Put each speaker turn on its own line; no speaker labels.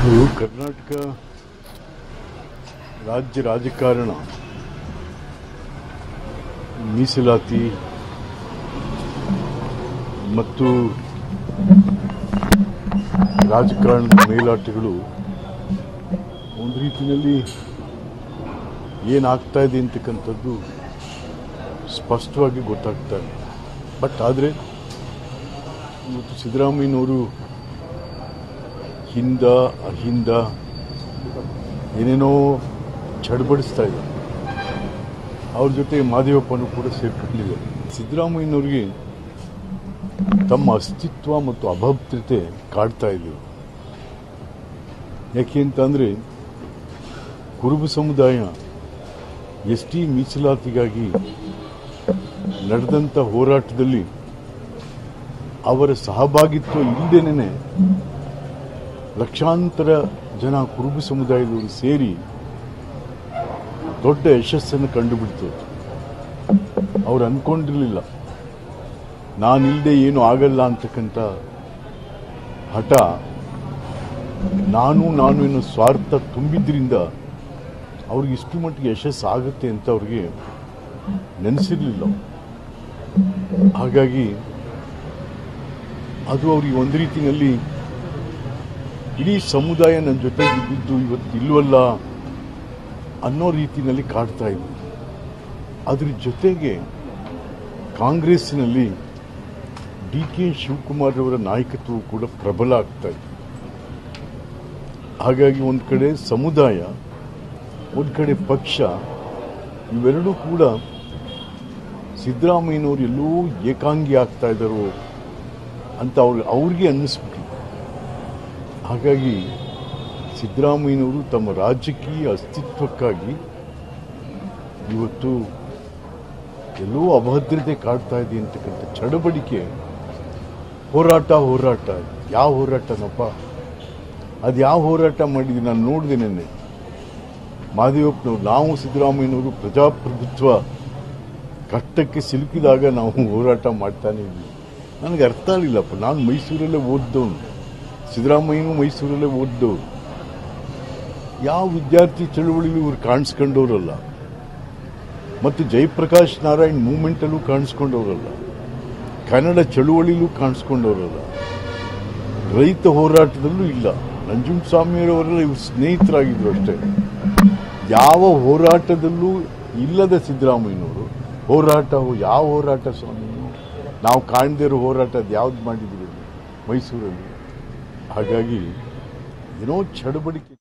ಇದು ಕರ್ನಾಟಕ ರಾಜ್ಯ ರಾಜಕಾರಣ ಮೀಸಲಾತಿ ಮತ್ತು ರಾಜಕಾರಣದ ಮೇಲಾಟಗಳು ಒಂದು ರೀತಿಯಲ್ಲಿ ಏನಾಗ್ತಾ ಇದೆ ಅಂತಕ್ಕಂಥದ್ದು ಸ್ಪಷ್ಟವಾಗಿ ಗೊತ್ತಾಗ್ತಾ ಇದೆ ಬಟ್ ಆದರೆ ಇವತ್ತು ಸಿದ್ದರಾಮಯ್ಯನವರು ಹಿಂದ ಅಹಿಂದ ಏನೇನೋ ಚಡಬಡಿಸ್ತಾ ಇದ್ದಾರೆ ಅವ್ರ ಜೊತೆ ಮಾದೇವಪ್ಪನೂ ಕೂಡ ಸೇರ್ಕೊಂಡಿದ್ದಾರೆ ಸಿದ್ದರಾಮಯ್ಯನವ್ರಿಗೆ ತಮ್ಮ ಅಸ್ತಿತ್ವ ಮತ್ತು ಅಭದ್ರತೆ ಕಾಡ್ತಾ ಇದ್ರು ಯಾಕೆ ಅಂತಂದರೆ ಕುರುಬ ಸಮುದಾಯ ಎಸ್ ಟಿ ಮೀಸಲಾತಿಗಾಗಿ ನಡೆದಂಥ ಹೋರಾಟದಲ್ಲಿ ಅವರ ಸಹಭಾಗಿತ್ವ ಇಲ್ಲದೇನೆ ಲಕ್ಷಾಂತರ ಜನ ಕುರುಬ ಸಮುದಾಯದವರು ಸೇರಿ ದೊಡ್ಡ ಯಶಸ್ಸನ್ನು ಕಂಡುಬಿಡ್ತು ಅವ್ರು ಅಂದ್ಕೊಂಡಿರಲಿಲ್ಲ ನಾನಿಲ್ಲದೆ ಏನು ಆಗಲ್ಲ ಅಂತಕ್ಕಂಥ ಹಠ ನಾನು ನಾನು ಎನ್ನೋ ಸ್ವಾರ್ಥ ತುಂಬಿದ್ರಿಂದ ಅವ್ರಿಗೆ ಇಷ್ಟು ಮಟ್ಟಿಗೆ ಯಶಸ್ಸು ಆಗುತ್ತೆ ಅಂತ ಅವ್ರಿಗೆ ನೆನೆಸಿರ್ಲಿಲ್ಲ ಹಾಗಾಗಿ ಅದು ಅವ್ರಿಗೆ ಒಂದು ರೀತಿಯಲ್ಲಿ ಇಡೀ ಸಮುದಾಯ ನನ್ನ ಜೊತೆ ಇದ್ದಿದ್ದು ಇವತ್ತು ಇಲ್ವಲ್ಲ ಅನ್ನೋ ರೀತಿಯಲ್ಲಿ ಕಾಡ್ತಾ ಇದ್ರು ಅದ್ರ ಜೊತೆಗೆ ಕಾಂಗ್ರೆಸ್ಸಿನಲ್ಲಿ ಡಿ ಕೆ ಶಿವಕುಮಾರ್ ಅವರ ನಾಯಕತ್ವವು ಕೂಡ ಪ್ರಬಲ ಆಗ್ತಾ ಇದೆ ಹಾಗಾಗಿ ಒಂದು ಕಡೆ ಸಮುದಾಯ ಒಂದು ಕಡೆ ಪಕ್ಷ ಇವೆರಡೂ ಕೂಡ ಸಿದ್ದರಾಮಯ್ಯನವರು ಎಲ್ಲೋ ಏಕಾಂಗಿ ಆಗ್ತಾ ಇದ್ದಾರೋ ಅಂತ ಅವ್ರು ಅವ್ರಿಗೆ ಅನ್ನಿಸ್ಬಿಟ್ಟಿದೆ ಹಾಗಾಗಿ ಸಿದ್ದರಾಮಯ್ಯನವರು ತಮ್ಮ ರಾಜಕೀಯ ಅಸ್ತಿತ್ವಕ್ಕಾಗಿ ಇವತ್ತು ಎಲ್ಲೋ ಅಭದ್ರತೆ ಕಾಡ್ತಾ ಇದೆ ಅಂತಕ್ಕಂಥ ಚಡಬಡಿಕೆ ಹೋರಾಟ ಹೋರಾಟ ಯಾವ ಹೋರಾಟನಪ್ಪ ಅದು ಯಾವ ಹೋರಾಟ ಮಾಡಿದ್ವಿ ನಾನು ನೋಡಿದೆ ನೆನ್ನೆ ಮಾದೇವಪ್ಪನವ್ರು ನಾವು ಸಿದ್ದರಾಮಯ್ಯನವರು ಪ್ರಜಾಪ್ರಭುತ್ವ ಕಷ್ಟಕ್ಕೆ ಸಿಲುಕಿದಾಗ ನಾವು ಹೋರಾಟ ಮಾಡ್ತಾನೆ ಇದ್ವಿ ನನಗೆ ಅರ್ಥ ಆಗಲಿಲ್ಲಪ್ಪ ನಾನು ಮೈಸೂರಲ್ಲೇ ಓದ್ದವನು ಸಿದ್ದರಾಮಯ್ಯನೂ ಮೈಸೂರಲ್ಲೇ ಓದ್ದವ್ರು ಯಾವ ವಿದ್ಯಾರ್ಥಿ ಚಳುವಳಿಗೂ ಇವ್ರು ಕಾಣಿಸ್ಕೊಂಡವ್ರಲ್ಲ ಮತ್ತು ಜಯಪ್ರಕಾಶ್ ನಾರಾಯಣ್ ಮೂವ್ಮೆಂಟಲ್ಲೂ ಕಾಣಿಸ್ಕೊಂಡವ್ರಲ್ಲ ಕನ್ನಡ ಚಳುವಳಿಲೂ ಕಾಣಿಸ್ಕೊಂಡವ್ರಲ್ಲ ರೈತ ಹೋರಾಟದಲ್ಲೂ ಇಲ್ಲ ನಂಜುಂಡಸ್ವಾಮಿಯವರೆಲ್ಲ ಇವ್ರು ಸ್ನೇಹಿತರಾಗಿದ್ರು ಅಷ್ಟೇ ಯಾವ ಹೋರಾಟದಲ್ಲೂ ಇಲ್ಲದ ಸಿದ್ದರಾಮಯ್ಯನವರು ಹೋರಾಟ ಯಾವ ಹೋರಾಟ ಸ್ವಾಮಿ ನಾವು ಕಾಣದೇ ಇರೋ ಹೋರಾಟ ಅದು ಯಾವ್ದು ಮಾಡಿದ್ದೀವಿ ಮೈಸೂರಲ್ಲಿ ಹಾಗಾಗಿ ಏನೋ ಚಡಬಡಿಕೆ